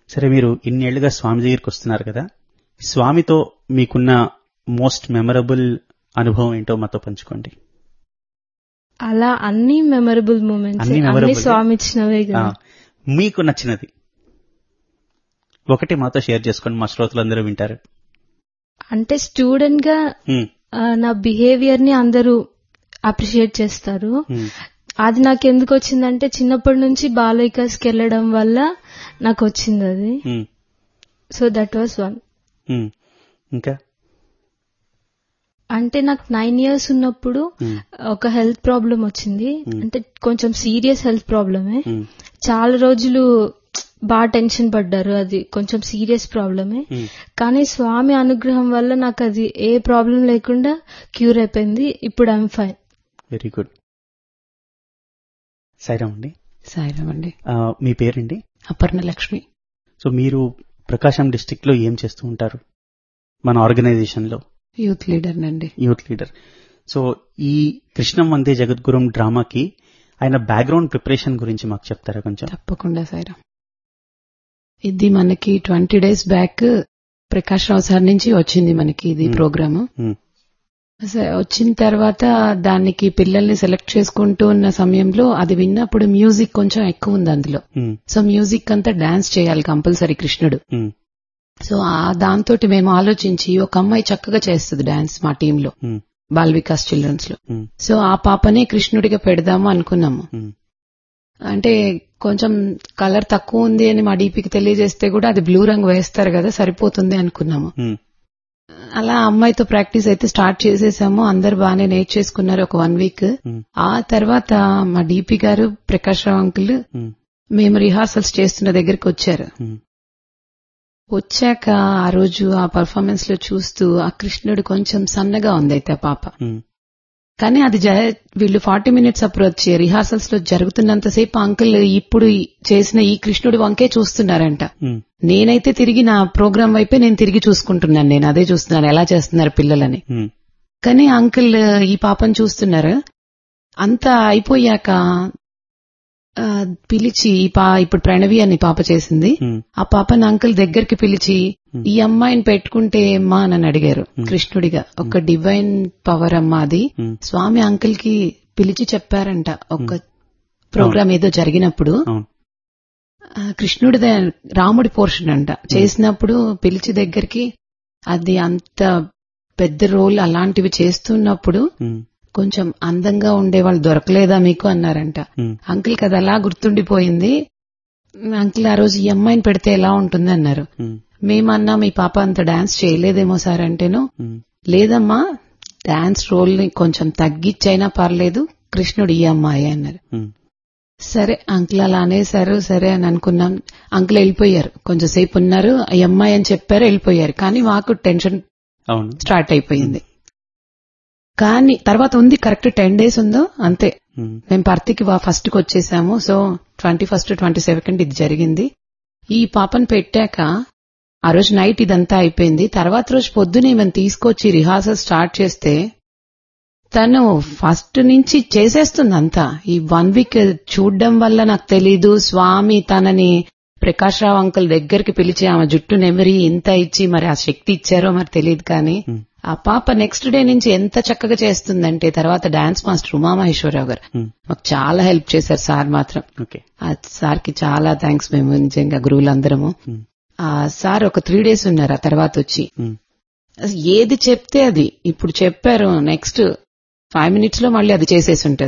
సరే మీరు ఇన్నేళ్లుగా స్వామి దగ్గరికి వస్తున్నారు కదా స్వామితో మీకున్న మోస్ట్ మెమరబుల్ అనుభవం ఏంటో మాతో పంచుకోండి అలా అన్ని మెమరబుల్ మూమెంట్స్ అన్ని అన్ని memorable. స్వామి ఇచ్చినవే ఆ, కదా మీకు నచ్చినది ఒకటి మాతో షేర్ చేసుకోండి మా శ్రోతలందరూ వింటారు అంటే స్టూడెంట్ గా ఉమ్, ఆ, నా బిహేవియర్ ని అందరూ అప్రిషియేట్ చేస్తారు ఉమ్, అది నాకు ఎందుకు వచ్చిందంటే చిన్నప్పటి నుంచి బాల వికాస్కి వెళ్ళడం వల్ల నాకు వచ్చింది అది um, so that was one um. ఇంకా అంటే నాకు నైన్ ఇయర్స్ ఉన్నప్పుడు ఉమ్, ఒక హెల్త్ ప్రాబ్లం వచ్చింది అంటే కొంచెం సీరియస్ హెల్త్ ప్రాబ్లమే ఉమ్, చాలా రోజులు బాగా టెన్షన్ పడ్డారు అది కొంచెం సీరియస్ ప్రాబ్లమే ఉమ్. కానీ స్వామి అనుగ్రహం వల్ల నాకు అది ఏ ప్రాబ్లం లేకుండా క్యూర్ అయిపోయింది ఇప్పుడు I'm fine very good Sairam అండి సాయిరామ్ అండి ఆ, మీ పేరండి అపర్ణ లక్ష్మి సో మీరు ప్రకాశం డిస్టిక్ లో ఏం చేస్తూ ఉంటారు మన ఆర్గనైజేషన్ లో యూత్ లీడర్ నండి యూత్ లీడర్ సో ఈ కృష్ణం వందే జగద్గురం డ్రామాకి ఆయన బ్యాక్గ్రౌండ్ ప్రిపరేషన్ గురించి మాకు చెప్తారా కొంచెం తప్పకుండా సాయిరామ్ ఇది మనకి twenty days back Prakash Rao sir నుంచి వచ్చింది మనకి ఇది Hmm. Programme Hmm. వచ్చిన తర్వాత దానికి పిల్లల్ని సెలెక్ట్ చేసుకుంటూ ఉన్న సమయంలో అది విన్నప్పుడు మ్యూజిక్ కొంచెం ఎక్కువ ఉంది అందులో ఉమ్, సో మ్యూజిక్ అంతా డాన్స్ చేయాలి కంపల్సరీ కృష్ణుడు ఉమ్, సో ఆ దాంతో మేము ఆలోచించి ఒక అమ్మాయి చక్కగా చేస్తుంది డాన్స్ మా టీంలో ఉమ్, బాల్ వికాస్ చిల్డ్రన్స్ లో ఉమ్, సో ఆ పాపనే కృష్ణుడిగా పెడదాము అనుకున్నాము ఉమ్, అంటే కొంచెం కలర్ తక్కువ ఉంది అని మా డీపీకి తెలియజేస్తే కూడా అది బ్లూ రంగు వేస్తారు కదా సరిపోతుంది అనుకున్నాము ఉమ్, అలా అమ్మాయితో ప్రాక్టీస్ అయితే స్టార్ట్ చేసేసాము అందరు బాగానే నేర్చేసుకున్నారు ఒక వన్ వీక్ ఉమ్, ఆ తర్వాత మా డీపీ గారు ప్రకాష్ రావు అంకుల్ ఉమ్, మేము రిహార్సల్స్ చేస్తున్న దగ్గరికి వచ్చారు ఉమ్, వచ్చాక ఆ రోజు ఆ పర్ఫార్మెన్స్ లో చూస్తూ ఆ కృష్ణుడు కొంచెం సన్నగా ఉంది అయితే ఆ పాప ఉమ్, కానీ అది జ- వీళ్ళు ఫార్టీ మినిట్స్ అప్రోచ్ రిహార్సల్స్ లో జరుగుతున్నంతసేపు అంకుల్ ఇప్పుడు ఈ- చేసిన ఈ కృష్ణుడి వంకే చూస్తున్నారంట ఉమ్, నేనైతే తిరిగి నా ప్రోగ్రామ్ వైపే నేను తిరిగి చూసుకుంటున్నాను నేను అదే చూస్తున్నాను ఎలా చేస్తున్నారు పిల్లలని ఉమ్, కానీ అంకుల్ ఈ పాపను చూస్తున్నారు అంతా అయిపోయాక ఆ, పిలిచి ఈ పా ఇప్పుడు ప్రణవి అని పాప చేసింది ఉమ్, ఆ పాపని అంకుల్ దగ్గరికి పిలిచి Hmm. ఈ అమ్మాయిని పెట్టుకుంటే ఏమ్మా అని అడిగారు Hmm. కృష్ణుడిగా ఒక డివైన్ పవర్ అమ్మా అది ఉమ్, స్వామి అంకుల్ కి పిలిచి చెప్పారంట ఒక ప్రోగ్రామ్ ఏదో జరిగినప్పుడు అవును ఆ, కృష్ణుడిదే రాముడి పోర్షన్ అంట చేసినప్పుడు పిలిచి దగ్గరికి అది అంత పెద్ద రోల్ అలాంటివి చేస్తున్నప్పుడు ఉమ్, కొంచెం అందంగా ఉండే వాళ్ళు దొరకలేదా మీకు అన్నారంట ఉమ్, అంకుల్ కదా అలా గుర్తుండిపోయింది అంకుల్ ఆ రోజు ఈ అమ్మాయిని పెడితే ఎలా ఉంటుంది అన్నారు ఉమ్, మేమన్నాం ఈ పాప అంత డాన్స్ చేయలేదేమో సార్ అంటేను ఉమ్, లేదమ్మా డాన్స్ రోల్ ని కొంచెం తగ్గిచ్చైనా పర్లేదు కృష్ణుడు ఈ అమ్మాయి అన్నారు ఉమ్, సరే అంకుల్ అలా అనేసారు సరే అని అనుకున్నాం అంకుల్ వెళ్ళిపోయారు కొంచెం సేపు ఉన్నారు ఈ అమ్మాయి అని చెప్పారు వెళ్ళిపోయారు కానీ మాకు టెన్షన్ అవును స్టార్ట్ అయిపోయింది కానీ తర్వాత ఉంది కరెక్ట్ టెన్ డేస్ ఉందో అంతే ఉమ్, మేము పర్తికి ఫస్ట్ కి వచ్చేసాము so twenty first twenty second ఇది జరిగింది ఈ పాపను పెట్టాక ఆ రోజు నైట్ ఇదంతా అయిపోయింది తర్వాత రోజు పొద్దునే మేము తీసుకొచ్చి రిహార్సల్ స్టార్ట్ చేస్తే తను ఫస్ట్ నుంచి చేసేస్తుంది అంతా ఈ వన్ వీక్ చూడడం వల్ల నాకు తెలీదు స్వామి తనని ప్రకాష్ రావు అంకుల్ దగ్గరికి పిలిచి ఆమె జుట్టు నెమరి ఇంత ఇచ్చి మరి ఆ శక్తి ఇచ్చారో మరి తెలియదు కానీ ఉమ్, ఆ పాప నెక్స్ట్ డే నుంచి ఎంత చక్కగా చేస్తుందంటే తర్వాత డాన్స్ మాస్టర్ ఉమామహేశ్వరరావు గారు ఉమ్, మాకు చాలా హెల్ప్ చేశారు సార్ మాత్రం ఓకే ఆ సార్ కి చాలా థ్యాంక్స్ మేము నిజంగా గురువులందరము ఉమ్, ఆ సార్ ఒక త్రీ డేస్ ఉన్నారు ఆ తర్వాత వచ్చి ఉమ్, అసలు ఏది చెప్తే అది ఇప్పుడు చెప్పారు నెక్స్ట్ ఫైవ్ మినిట్స్ లో మళ్ళీ అది చేసేసి ఉంటది